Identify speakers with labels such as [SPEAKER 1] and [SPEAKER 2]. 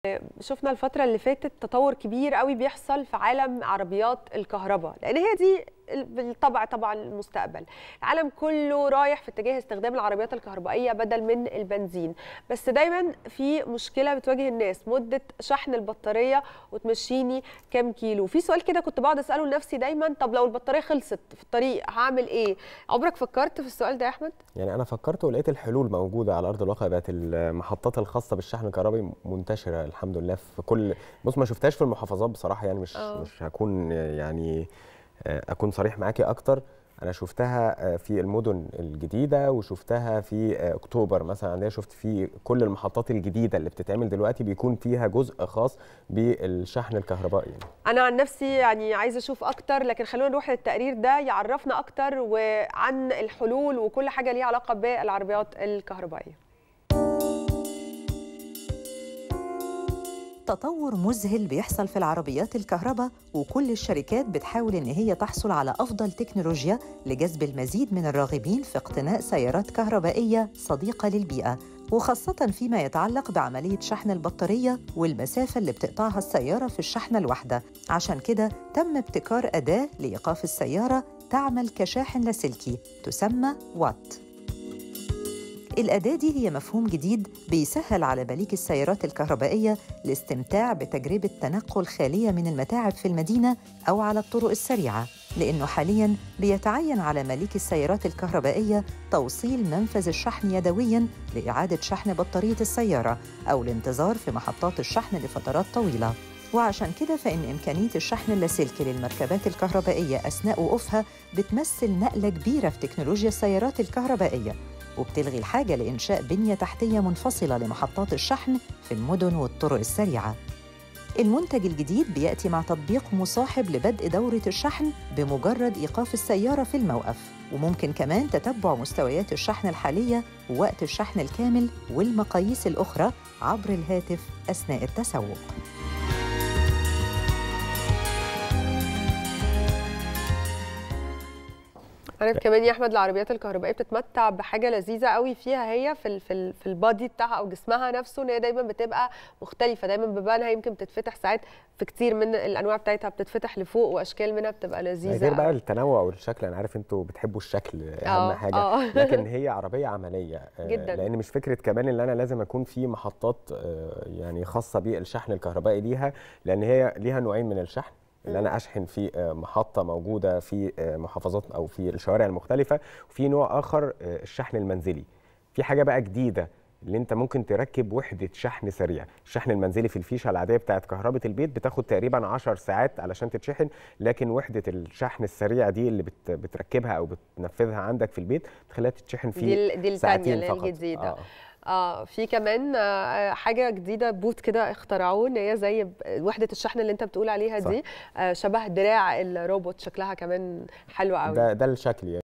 [SPEAKER 1] شفنا الفترة اللي فاتت تطور كبير قوي بيحصل في عالم عربيات الكهرباء لأن هي دي بالطبع طبعا المستقبل العالم كله رايح في اتجاه استخدام العربيات الكهربائية بدل من البنزين بس دايما في مشكلة بتواجه الناس مدة شحن البطارية وتمشيني كام كيلو في سؤال كده كنت بقعد أسأله لنفسي دايما طب لو البطارية خلصت في الطريق هعمل إيه عمرك فكرت في السؤال ده يا أحمد؟
[SPEAKER 2] يعني انا فكرت ولقيت الحلول موجوده على ارض الواقع بقت المحطات الخاصه بالشحن الكهربائي منتشره الحمد لله في كل بص ما شفتهاش في المحافظات بصراحه يعني مش
[SPEAKER 1] آه.
[SPEAKER 2] مش هكون يعني آه، اكون صريح معاكي اكتر انا شفتها آه، في المدن الجديده وشفتها في آه، اكتوبر مثلا عندنا شفت في كل المحطات الجديده اللي بتتعمل دلوقتي بيكون فيها جزء خاص بالشحن الكهربائي يعني.
[SPEAKER 1] انا عن نفسي يعني عايزه اشوف اكتر لكن خلونا نروح للتقرير ده يعرفنا اكتر وعن الحلول وكل حاجه ليها علاقه بالعربيات الكهربائيه
[SPEAKER 3] تطور مذهل بيحصل في العربيات الكهرباء وكل الشركات بتحاول إن هي تحصل على أفضل تكنولوجيا لجذب المزيد من الراغبين في اقتناء سيارات كهربائية صديقة للبيئة وخاصة فيما يتعلق بعملية شحن البطارية والمسافة اللي بتقطعها السيارة في الشحنة الواحدة عشان كده تم ابتكار أداة لإيقاف السيارة تعمل كشاحن لاسلكي تسمى وات الأداة دي هي مفهوم جديد بيسهل على مليك السيارات الكهربائية الاستمتاع بتجربة تنقل خالية من المتاعب في المدينة أو على الطرق السريعة لأنه حالياً بيتعين على مليك السيارات الكهربائية توصيل منفذ الشحن يدوياً لإعادة شحن بطارية السيارة أو الانتظار في محطات الشحن لفترات طويلة وعشان كده فإن إمكانية الشحن اللاسلكي للمركبات الكهربائية أثناء وقوفها بتمثل نقلة كبيرة في تكنولوجيا السيارات الكهربائية وبتلغي الحاجة لإنشاء بنية تحتية منفصلة لمحطات الشحن في المدن والطرق السريعة. المنتج الجديد بيأتي مع تطبيق مصاحب لبدء دورة الشحن بمجرد إيقاف السيارة في الموقف، وممكن كمان تتبع مستويات الشحن الحالية ووقت الشحن الكامل والمقاييس الأخرى عبر الهاتف أثناء التسوق.
[SPEAKER 1] عارف كمان يا احمد العربيات الكهربائيه بتتمتع بحاجه لذيذه قوي فيها هي في ال في ال في البادي بتاعها او جسمها نفسه ان هي دايما بتبقى مختلفه دايما بيبانها يمكن بتتفتح ساعات في كتير من الانواع بتاعتها بتتفتح لفوق واشكال منها بتبقى لذيذه
[SPEAKER 2] غير بقى
[SPEAKER 1] قوي.
[SPEAKER 2] التنوع والشكل انا عارف انتوا بتحبوا الشكل
[SPEAKER 1] آه،
[SPEAKER 2] اهم حاجه
[SPEAKER 1] آه.
[SPEAKER 2] لكن هي عربيه عمليه آه،
[SPEAKER 1] جداً.
[SPEAKER 2] لان مش فكره كمان ان انا لازم اكون في محطات آه، يعني خاصه بالشحن الكهربائي ليها لان هي ليها نوعين من الشحن اللي انا اشحن في آه، محطه موجوده في آه، محافظات او في الشوارع المختلفه وفي نوع اخر آه، الشحن المنزلي في حاجه بقى جديده اللي انت ممكن تركب وحده شحن سريع الشحن المنزلي في الفيشه العاديه بتاعت كهرباء البيت بتاخد تقريبا 10 ساعات علشان تتشحن لكن وحده الشحن السريع دي اللي بت بتركبها او بتنفذها عندك في البيت بتخليها تتشحن في
[SPEAKER 1] دي ال- دي التانية
[SPEAKER 2] ساعتين
[SPEAKER 1] اللي هي
[SPEAKER 2] فقط.
[SPEAKER 1] الجديدة.
[SPEAKER 2] آه.
[SPEAKER 1] اه في كمان آه حاجه جديده بوت كده اخترعوه ان هي زي ب- وحده الشحن اللي انت بتقول عليها
[SPEAKER 2] صح.
[SPEAKER 1] دي آه شبه دراع الروبوت شكلها كمان حلو قوي
[SPEAKER 2] ده ده الشكل يعني